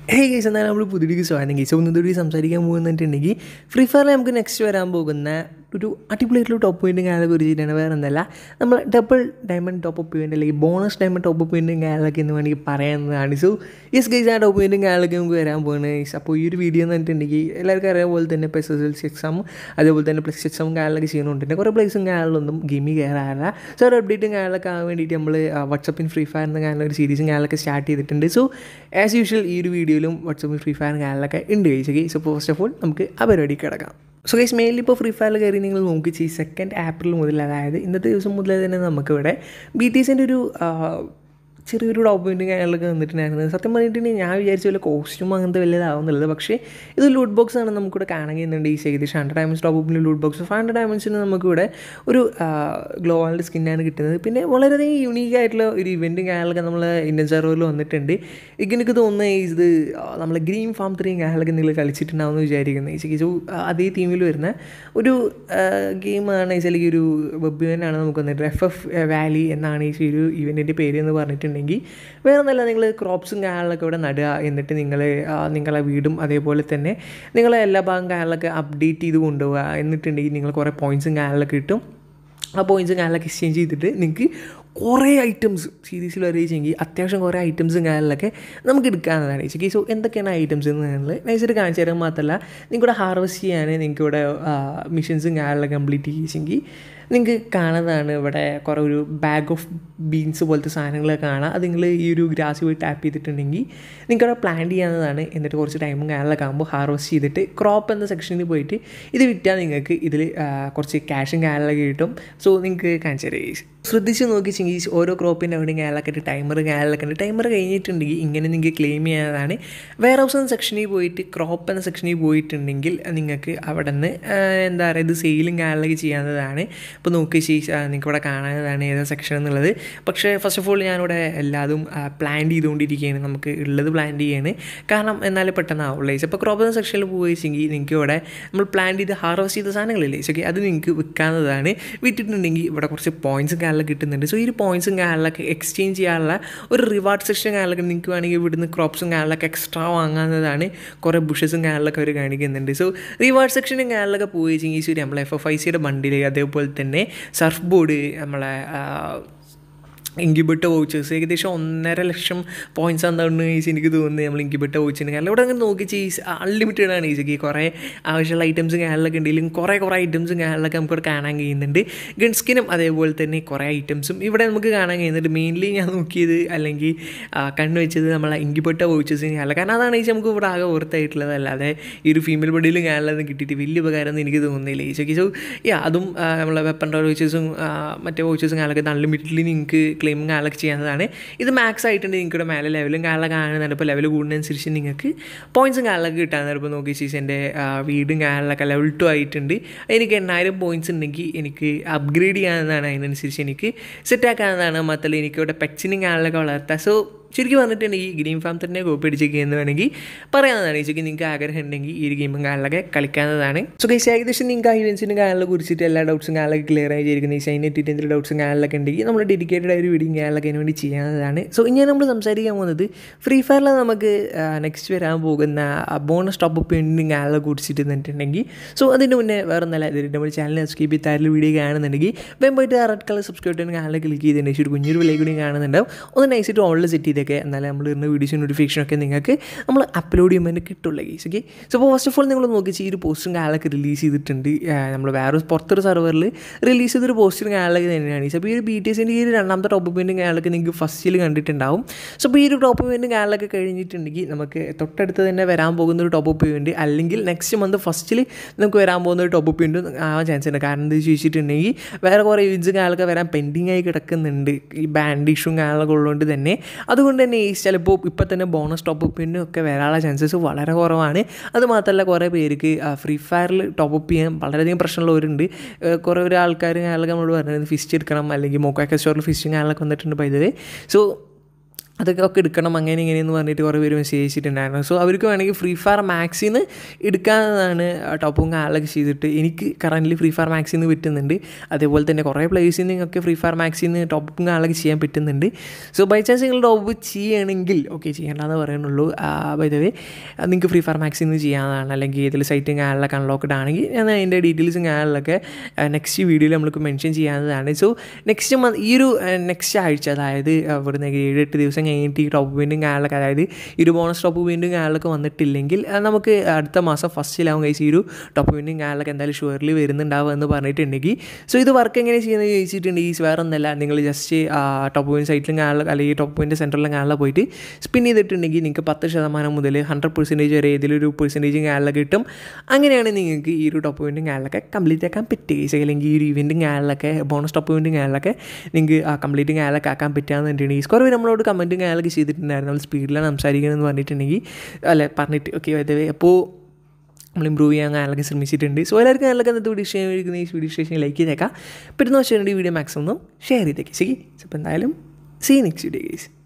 hey guys എന്നാൽ നമ്മൾ പുതിയ സ്വാധീനം ഗൈസ് ഒന്നുകൂടി സംസാരിക്കാൻ പോകുന്നിട്ടുണ്ടെങ്കിൽ ഫ്രീ ഫയറിൽ നമുക്ക് നെക്സ്റ്റ് വരാൻ പോകുന്ന ഒരു അടിപൊളിയായിട്ടുള്ള ടോപ്പ് പോയിൻറ്റും കാലൊക്കെ കുറിച്ചിട്ടാണ് വേറെ എന്തല്ല നമ്മൾ double diamond top up point അല്ലെങ്കിൽ ബോണസ് ഡയമണ്ട് ടോപ്പ് അപ്പ് പോയിൻറ്റും കാലൊക്കെ എന്ന് വേണമെങ്കിൽ പറയുന്നതാണ് സോ യെസ് ഗൈസ് ആ ടോപ്പ് പോയിൻറ്റും കാലൊക്കെ നമുക്ക് വരാൻ പോകുന്നത് ഗൈസ് അപ്പോൾ ഈ ഒരു വീഡിയോ എന്ന് പറഞ്ഞിട്ടുണ്ടെങ്കിൽ എല്ലാവർക്കും അറിയാം പോലെ തന്നെ ഇപ്പോൾ എസ് എസ് എൽ സി എക്സാമും അതേപോലെ തന്നെ പ്ലസ് എക്സാമും കാലൊക്കെ ചെയ്യുന്നുണ്ട് പിന്നെ കുറേ പ്ലേസും കാലിലൊന്നും ഗെയിമിൽ കയറാറില്ല സോ ഒരു അപ്ഡേറ്റും കാലൊക്കെ ആകാൻ വേണ്ടിയിട്ട് നമ്മൾ വാട്സപ്പിൻ ഫ്രീ ഫയർ എന്ന കാലിൽ ഒരു സീരീസും കാലൊക്കെ സ്റ്റാർട്ട് ചെയ്തിട്ടുണ്ട് സോ ആസ് യൂഷ്വൽ ഈ ഒരു വീഡിയോയിലും വാട്സപ്പിൽ ഫ്രീ ഫയർ കാലിലൊക്കെ ഉണ്ട് കഴിച്ചു സോ ഫസ്റ്റ് ഓഫ് ഓൾ നമുക്ക് ആ പരിപാടി കിടക്കാം സോ ഗൈസ് മെയിൻലി ഇപ്പോൾ ഫ്രീ ഫയറിൽ കയറി നിങ്ങൾ നോക്കിച്ച് ഈ സെക്കൻഡ് ഏപ്രിൽ മുതൽ അതായത് ഇന്നത്തെ ദിവസം മുതൽ തന്നെ നമുക്കിവിടെ ബി ടി എസിൻ്റെ ഒരു ചെറിയൊരു ടോപ്പ് പോയിൻറ്റും കാര്യങ്ങളൊക്കെ വന്നിട്ടുണ്ടായിരുന്നത് സത്യം പറഞ്ഞിട്ടുണ്ടെങ്കിൽ ഞാൻ വിചാരിച്ച പോലെ കോസ്റ്റ്യൂം അങ്ങനത്തെ വലിയതാവുന്നുള്ളത് പക്ഷേ ഇത് ലൂട്ട് ബോക്സ് ആണ് നമുക്കിവിടെ കാണാൻ കഴിയുന്നുണ്ട് ഈ ഏകദേശം ഹൺഡ്രഡ് ഡയമണ്ട്സ് ടോപ്പ് അപ്പിൽ ലൂട്ട് ബോക്സ് ഫൈവ് ഹൺഡ്രഡ് ഡയമണ്ട്സിന് നമുക്കിവിടെ ഒരു ഗ്ലോവാളുടെ സ്കിന്നാണ് കിട്ടുന്നത് പിന്നെ വളരെയധികം യുണീക്ക് ആയിട്ടുള്ള ഒരു ഇവൻറ്റും കാര്യങ്ങളൊക്കെ നമ്മൾ ഇന്ത്യൻ സെർവറിൽ വന്നിട്ടുണ്ട് എനിക്ക് തോന്നുന്നത് ഇത് നമ്മൾ ഗ്രീൻ ഫാം ത്രീയും കാര്യങ്ങളൊക്കെ നിങ്ങൾ കളിച്ചിട്ടുണ്ടാവുമെന്ന് വിചാരിക്കുന്നത് ഈ സോ അതേ തീമിൽ വരുന്ന ഒരു ഗെയിമാണ് ഈ ഒരു വെബ് ഇവൻ്റാണ് നമുക്ക് വന്നിട്ട് എഫ് എഫ് വാലി എന്നാണ് ഈ ഒരു ഇവൻറ്റിൻ്റെ പേര് എന്ന് പറഞ്ഞിട്ടുണ്ടെങ്കിൽ വേറെ ഒന്നല്ല നിങ്ങൾ ക്രോപ്സും കാര്യങ്ങളൊക്കെ ഇവിടെ നടുക എന്നിട്ട് നിങ്ങൾ നിങ്ങളെ വീടും അതേപോലെ തന്നെ നിങ്ങളെ എല്ലാ ഭാഗം കാര്യങ്ങളൊക്കെ അപ്ഡേറ്റ് ചെയ്ത് കൊണ്ടുപോകുക എന്നിട്ടുണ്ടെങ്കിൽ നിങ്ങൾ കുറേ പോയിൻറ്റ്സും കാര്യങ്ങളൊക്കെ കിട്ടും ആ പോയിൻറ്റ്സും കാര്യങ്ങളൊക്കെ എക്സ്ചേഞ്ച് ചെയ്തിട്ട് നിങ്ങൾക്ക് കുറേ ഐറ്റംസ് സീരീസിൽ അറിയിച്ചെങ്കിൽ അത്യാവശ്യം കുറേ ഐറ്റംസും കാര്യങ്ങളൊക്കെ നമുക്ക് എടുക്കാവുന്നതാണ് ചേച്ചി സോ എന്തൊക്കെയാണ് ഐറ്റംസ് എന്ന് നിങ്ങൾ നൈസായിട്ട് കാണിച്ചു തരാൻ മാത്രമല്ല നിങ്ങൾക്കിവിടെ ഹാർവസ്റ്റ് ചെയ്യാൻ നിങ്ങൾക്ക് ഇവിടെ മിഷൻസും കാര്യങ്ങളൊക്കെ കംപ്ലീറ്റ് ചെയ്യിച്ചെങ്കിൽ നിങ്ങൾക്ക് കാണുന്നതാണ് ഇവിടെ കുറേ ഒരു ബാഗ് ഓഫ് ബീൻസ് പോലത്തെ സാധനങ്ങളൊക്കെ കാണാം അത് നിങ്ങൾ ഈ ഒരു ഗ്രാസ് പോയി ടാപ്പ് ചെയ്തിട്ടുണ്ടെങ്കിൽ നിങ്ങൾക്ക് അവിടെ പ്ലാൻ ചെയ്യാവുന്നതാണ് എന്നിട്ട് കുറച്ച് ടൈമും കാര്യങ്ങളൊക്കെ ആകുമ്പോൾ ഹാർവസ്റ്റ് ചെയ്തിട്ട് ക്രോപ്പ് എന്ന സെക്ഷനിൽ പോയിട്ട് ഇത് വിറ്റാൽ നിങ്ങൾക്ക് ഇതിൽ കുറച്ച് ക്യാഷും കാര്യങ്ങളൊക്കെ കിട്ടും സോ നിങ്ങൾക്ക് കാണിച്ചു തരാം ശ്രദ്ധിച്ച് നോക്കിച്ചെങ്കിൽ ഓരോ ക്രോപ്പിൻ്റെ അവിടെ കാര്യങ്ങളൊക്കെ ഇട്ട് ടൈമർ കാര്യങ്ങളൊക്കെ ഉണ്ട് ടൈമർ കഴിഞ്ഞിട്ടുണ്ടെങ്കിൽ ഇങ്ങനെ നിങ്ങൾക്ക് ക്ലെയിം ചെയ്യാനാണ് വെയർ ഹൗസ് എന്ന സെക്ഷനിൽ പോയിട്ട് ക്രോപ്പ് എന്ന സെക്ഷനിൽ പോയിട്ടുണ്ടെങ്കിൽ നിങ്ങൾക്ക് അവിടെ നിന്ന് എന്താ പറയുക ഇത് സെയിലും കാര്യങ്ങളൊക്കെ ചെയ്യാവുന്നതാണ് ഇപ്പോൾ നോക്കി നിങ്ങൾക്ക് ഇവിടെ കാണാവുന്നതാണ് ഏതാ സെക്ഷൻ എന്നുള്ളത് പക്ഷേ ഫസ്റ്റ് ഓഫ് ഓൾ ഞാനിവിടെ എല്ലാതും പ്ലാൻ ചെയ്തുകൊണ്ടിരിക്കുകയാണ് നമുക്ക് ഉള്ളത് പ്ലാൻ ചെയ്യാണ് കാരണം എന്നാലും പെട്ടെന്ന് ആവുള്ളൂ ഇപ്പോൾ ക്രോപ്പ് എന്ന സെക്ഷനിൽ പോയിച്ചെങ്കിൽ നിങ്ങൾക്ക് ഇവിടെ നമ്മൾ പ്ലാൻ ചെയ്ത് ഹാർവസ്റ്റ് ചെയ്ത സാധനങ്ങളില്ലേ ഓക്കെ അത് നിങ്ങൾക്ക് വിൽക്കാവുന്നതാണ് വിറ്റിട്ടുണ്ടെങ്കിൽ ഇവിടെ കുറച്ച് പോയിൻറ്റ്സും കാര്യങ്ങളൊക്കെ കിട്ടുന്നുണ്ട് സോ ഈ ഒരു പോയിൻറ്റ്സും കാര്യങ്ങളൊക്കെ എക്സ്ചേഞ്ച് ചെയ്യാനുള്ള ഒരു റിവാർഡ് സെക്ഷൻ കാര്യങ്ങളൊക്കെ നിങ്ങൾക്ക് വേണമെങ്കിൽ ഇവിടുന്ന് ക്രോപ്സും കാര്യങ്ങളൊക്കെ എക്സ്ട്രാ വാങ്ങാവുന്നതാണ് കുറേ ബുഷസും കാര്യങ്ങളൊക്കെ അവർ കാണിക്കുന്നുണ്ട് സോ റിവാർഡ് സെക്ഷനും കാര്യങ്ങളൊക്കെ പോയി വെച്ചെങ്കിൽ ശരി നമ്മളെ എഫ് എഫ് ഐ സിയുടെ ബണ്ടിൽ അതേപോലെ തന്നെ സർഫ് ബോർഡ് നമ്മളെ ഇൻക്യുബേറ്റർ വൗച്ചേഴ്സ് ഏകദേശം ഒന്നര ലക്ഷം പോയിൻറ്റ്സ് എന്താണെന്ന് ചോദിച്ചാൽ എനിക്ക് തോന്നുന്നത് നമ്മൾ ഇൻക്യുബേറ്റർ വൗച്ചിന് കാരണം ഇവിടെ അങ്ങനെ നോക്കി ചെയ്സ് അൺലിമിറ്റഡ് ആണ് ഈസിക്ക് കുറേ ആവശ്യമുള്ള ഐറ്റംസും കാര്യങ്ങളൊക്കെ ഉണ്ടെങ്കിലും കുറേ കുറേ ഐറ്റംസും കാര്യങ്ങളൊക്കെ നമുക്ക് ഇവിടെ കാണാൻ കഴിയുന്നുണ്ട് ഗൺസ്കിനും അതേപോലെ തന്നെ കുറേ ഐറ്റംസും ഇവിടെ നമുക്ക് കാണാൻ കഴിയുന്നുണ്ട് മെയിൻലി ഞാൻ നോക്കിയത് അല്ലെങ്കിൽ കണ്ണു വെച്ചത് നമ്മളെ ഇൻക്യുബേറ്റർ വൗച്ചേഴ്സിന് കാര്യമില്ല കാരണം അതാണ് ചോദിച്ചാൽ നമുക്ക് ഇവിടെ ആകെ ഓർത്തായിട്ടുള്ളത് അല്ലാതെ ഈ ഒരു ഫീമെയിൽ ബോഡിയിലും കാര്യമുള്ളതും കിട്ടിയിട്ട് വലിയ ഉപകാരമൊന്നും എനിക്ക് തോന്നുന്നില്ല ഈശോക്ക് സോ യാ അതും നമ്മളെ വെപ്പൺ വൗച്ചേഴ്സും മറ്റേ വൗച്ചേഴ്സും കാര്യങ്ങളൊക്കെ അൺലിമിറ്റഡ്ലി നിങ്ങൾക്ക് ക്ലെയിമും കാര്യങ്ങളൊക്കെ ചെയ്യാവുന്നതാണ് ഇത് മാക്സ് ആയിട്ടുണ്ട് നിങ്ങൾക്കിവിടെ മേലെ ലെവലും കാര്യങ്ങളൊക്കെ കാണുന്നുണ്ട് ഇപ്പോൾ ലെവൽ കൂടുന്നതനുസരിച്ച് നിങ്ങൾക്ക് പോയിൻറ്റ്സും കാര്യങ്ങളൊക്കെ കിട്ടാവുന്നതാണ് ഇപ്പോൾ നോക്കി ചേച്ചി എൻ്റെ വീടും കാര്യങ്ങളൊക്കെ ലെവൽ ടു ആയിട്ടുണ്ട് എനിക്ക് എണ്ണായിരം പോയിൻറ്റ്സ് ഉണ്ടെങ്കിൽ എനിക്ക് അപ്ഗ്രേഡ് ചെയ്യാവുന്നതാണ് അതിനനുസരിച്ച് എനിക്ക് സെറ്റ് ആക്കാവുന്നതാണ് മാത്രമല്ല എനിക്കിവിടെ പെറ്റ്സിനും കാര്യങ്ങളൊക്കെ വളർത്താം സോ ശരിക്കും പറഞ്ഞിട്ടുണ്ടെങ്കിൽ ഈ ഗ്രീൻ ഫാം തന്നെ കോപ്പി അടിച്ചേക്ക് എന്ന് വേണമെങ്കിൽ പറയാവുന്നതാണ് ഈച്ചയ്ക്ക് നിങ്ങൾക്ക് ആഗ്രഹം ഉണ്ടെങ്കിൽ ഈ ഒരു ഗെയിമും കാര്യങ്ങളൊക്കെ കളിക്കാവുന്നതാണ് സോ ഗൈസ് ഏകദേശം നിങ്ങൾക്ക് ആ ഇവൻസിനും കാര്യങ്ങളെ കുറിച്ചിട്ട് എല്ലാ ഡൗട്ട്സും കാര്യങ്ങളൊക്കെ ക്ലിയർ ആയി ചെയ്തിരിക്കുന്നത് ഈ സൈൻ എത്തിയിട്ട് എന്തെങ്കിലും ഡൗട്ട്സും കാര്യങ്ങളൊക്കെ ഉണ്ടെങ്കിൽ നമ്മൾ ഡെഡിക്കേറ്റഡ് ആയ ഒരു വീഡിയോ കാര്യങ്ങളൊക്കെ അതിന് വേണ്ടി ചെയ്യാവുന്നതാണ് സോ ഇനി നമ്മൾ സംസാരിക്കാൻ പോകുന്നത് ഫ്രീ ഫയറിൽ നമുക്ക് നെക്സ്റ്റ് വരാൻ പോകുന്ന ബോണസ് ടോപ്പ് അപ്പ് വേണ്ടി കാര്യങ്ങളെ കുറിച്ചിട്ട് നിന്നിട്ടുണ്ടെങ്കിൽ സോ അതിന് മുന്നേ വേറെ നല്ല ഇതിൽ നമ്മൾ ചാനൽ സബ്സ്ക്രൈബ് ചെയ്ത് താരിൽ വീഡിയോ കാണുന്നുണ്ടെങ്കിൽ വേഗം പോയിട്ട് ആ റെഡ് കളർ സബ്സ്ക്രൈബ് ചെയ്യാൻ കാര്യങ്ങളെ ക്ലിക്ക് ചെയ്തിട്ടുണ്ടെങ്കിൽ ഒരു കുഞ്ഞൊരു വില കൂടി കാണുന്നുണ്ടാവും ഒന്ന് നൈസായിട്ട് ഓൺലൈൻ സെറ്റ് ചെയ്ത് ഒക്കെ എന്നാലും നമ്മൾ ഇടുന്ന വീഡിയോസ് നോട്ടിഫിക്കേഷനൊക്കെ നിങ്ങൾക്ക് നമ്മൾ അപ്ലോഡ് ചെയ്യുമ്പോൾ തന്നെ കിട്ടുള്ളൂ ഗീസ് ഓക്കെ സോ അപ്പോൾ ഫസ്റ്റ് ഓഫ് ഓൾ നിങ്ങൾ നോക്കിച്ച് ഈ ഒരു പോസ്റ്റും കാലൊക്കെ റിലീസ് ചെയ്തിട്ടുണ്ട് നമ്മൾ വേറെ പുറത്തൊരു സെർവറിൽ റിലീസ് ചെയ്തൊരു പോസ്റ്റും കാലൊക്കെ തന്നെയാണ് അപ്പോൾ ഈ ഒരു ബി ടി എസിൻ്റെ ഈ ഒരു രണ്ടാമത്തെ ടോപ്പ് പോയിൻറ്റും കാലൊക്കെ നിങ്ങൾക്ക് ഫസ്റ്റിൽ കണ്ടിട്ടുണ്ടാവും സോ അപ്പോൾ ഈ ഒരു ടോപ്പ് പോയിൻറ്റും കാലൊക്കെ കഴിഞ്ഞിട്ടുണ്ടെങ്കിൽ നമുക്ക് തൊട്ടടുത്ത് തന്നെ വരാൻ പോകുന്ന ഒരു ടോപ്പ് പോയിൻറ്റ് അല്ലെങ്കിൽ നെക്സ്റ്റ് മന്ത് ഫസ്റ്റിൽ നമുക്ക് വരാൻ പോകുന്ന ഒരു ടോപ്പ് പോയിൻറ്റ് ആവാൻ ചാൻസ് ഉണ്ട് കാരണം എന്താ ചോദിച്ചിട്ടുണ്ടെങ്കിൽ വേറെ കുറേ ഇവൻസ് കാലൊക്കെ വരാൻ പെൻഡിങ് ആയി കിടക്കുന്നുണ്ട് ഈ ബാൻഡ് ഇഷ്യൂ കാലൊക്കെ ഉള്ളതുകൊണ്ട് തന്നെ അതുകൊണ്ട് തന്നെ ഈ ചിലപ്പോൾ ഇപ്പോൾ തന്നെ ബോണസ് ടോപ്പ് അപ്പിനും ഒക്കെ വരാനുള്ള ചാൻസസ് വളരെ കുറവാണ് അത് മാത്രമല്ല കുറേ പേർക്ക് ഫ്രീ ഫയറിൽ ടോപ്പ് അപ്പ് ചെയ്യാൻ വളരെയധികം പ്രശ്നമുള്ളവരുണ്ട് കുറേ ഒരു ആൾക്കാർ ഞാനൊക്കെ നമ്മളോട് പറഞ്ഞത് ഫിസ്റ്റ് എടുക്കണം അല്ലെങ്കിൽ മോക്കാക്ക സ്റ്റോറിൽ ഫിസ്റ്റും ഞാനൊക്കെ വന്നിട്ടുണ്ട് പൈതവേ സോ അതൊക്കെ ഒക്കെ എടുക്കണം അങ്ങനെ ഇങ്ങനെയെന്ന് പറഞ്ഞിട്ട് കുറേ പേര് മെസ്സേജ് അയച്ചിട്ടുണ്ടായിരുന്നു സോ അവർക്ക് വേണമെങ്കിൽ ഫ്രീ ഫയർ മാക്സിൽ നിന്ന് എടുക്കാവുന്നതാണ് ടോപ്പും കാലൊക്കെ ചെയ്തിട്ട് എനിക്ക് കറൻ്റ് ഫ്രീ ഫയർ മാക്സിൽ നിന്ന് പറ്റുന്നുണ്ട് അതേപോലെ തന്നെ കുറേ പ്ലേസിൽ നിന്നൊക്കെ ഫ്രീ ഫയർ മാക്സിൽ നിന്ന് ടോപ്പും കാലൊക്കെ ചെയ്യാൻ പറ്റുന്നുണ്ട് സോ ബൈ ചാൻസ് നിങ്ങൾ ടോപ്പ് ചെയ്യണമെങ്കിൽ ഓക്കെ ചെയ്യേണ്ടതെന്ന് പറയുന്നുള്ളൂ ബൈ ദ വേ നിങ്ങൾക്ക് ഫ്രീ ഫയർ മാക്സിൽ നിന്ന് ചെയ്യാവുന്നതാണ് അല്ലെങ്കിൽ ഏതെങ്കിലും സൈറ്റും കാലിലൊക്കെ അൺലോക്കഡ് ആണെങ്കിൽ ഞാൻ അതിൻ്റെ ഡീറ്റെയിൽസും കാലിലൊക്കെ നെക്സ്റ്റ് വീഡിയോയിൽ നമുക്ക് മെൻഷൻ ചെയ്യാവുന്നതാണ് സോ നെക്സ്റ്റ് മന്ത് ഈ ഒരു നെക്സ്റ്റ് ആഴ്ച അതായത് ഇവിടുന്ന് ഏഴ് എട്ട് ദിവസം കഴിഞ്ഞിട്ട് ഈ ടോപ്പ് വീണ്ടും കാലിലൊക്കെ അതായത് ഈ ഒരു ബോണസ് ടോപ്പ് വീണ്ടും കാലിലൊക്കെ വന്നിട്ടില്ലെങ്കിൽ അത് നമുക്ക് അടുത്ത മാസം ഫസ്റ്റിലാവും കഴിച്ച് ഈ ഒരു ടോപ്പ് വീണ്ടും കാലിലൊക്കെ എന്തായാലും ഷുവറിൽ വരുന്നുണ്ടാവുക എന്ന് പറഞ്ഞിട്ടുണ്ടെങ്കിൽ സോ ഇത് വർക്ക് എങ്ങനെ ചെയ്യുന്നത് ചോദിച്ചിട്ടുണ്ടെങ്കിൽ വേറെ ഒന്നല്ല നിങ്ങൾ ജസ്റ്റ് ടോപ്പ് പോയിന്റ് സൈറ്റിലും കാലിൽ അല്ലെങ്കിൽ ടോപ്പ് പോയിന്റ് സെൻറ്ററിലും കാലിൽ പോയിട്ട് സ്പിൻ ചെയ്തിട്ടുണ്ടെങ്കിൽ നിങ്ങൾക്ക് പത്ത് ശതമാനം മുതൽ ഹൺഡ്രഡ് പെർസെൻറ്റേജ് വരെ ഏതിലൊരു പെർസെൻറ്റേജ് കാലിലൊക്കെ കിട്ടും അങ്ങനെയാണ് നിങ്ങൾക്ക് ഈ ഒരു ടോപ്പ് പോയിന്റും കാലിലൊക്കെ കംപ്ലീറ്റ് ആക്കാൻ പറ്റുക അല്ലെങ്കിൽ ഈ ഒരു ഇവൻറ്റും കാലിലൊക്കെ ബോണസ് ടോപ്പ് പോയിന്റും കാലിലൊക്കെ നിങ്ങൾക്ക് ആ കംപ്ലീറ്റും കാലിലൊക്കെ ആക്കാൻ പറ്റുകയെന്നുണ്ടെങ്കിൽ കുറേ പേര് നമ്മളോട് കമൻറ്റും കാലിലൊക്കെ ചെയ്തിട്ടുണ്ടായിരുന്നു നമ്മൾ സ്പീഡിലാണ് സംസാരിക്കണമെന്ന് പറഞ്ഞിട്ടുണ്ടെങ്കിൽ അല്ല പറഞ്ഞിട്ട് ഓക്കെ അതേ അപ്പോൾ നമ്മൾ ഇമ്പ്രൂവ് ചെയ്യാൻ കാലൊക്കെ ശ്രമിച്ചിട്ടുണ്ട് സോ എല്ലാവർക്കും കാലൊക്കെ അന്നത്തെ വീഡിയോ ഷെയർ ചെയ്യുന്ന ഈ വീഡിയോ സ്റ്റേഷൻ ലൈക്ക് ചെയ്തേക്കാം പറ്റുന്ന വെച്ചാൽ വീഡിയോ മാക്സിമം ഷെയർ ചെയ്തേക്കാം ശരി അപ്പോൾ എന്തായാലും സീ നെക്സ്റ്റ് വീഡിയോ ഗേസ്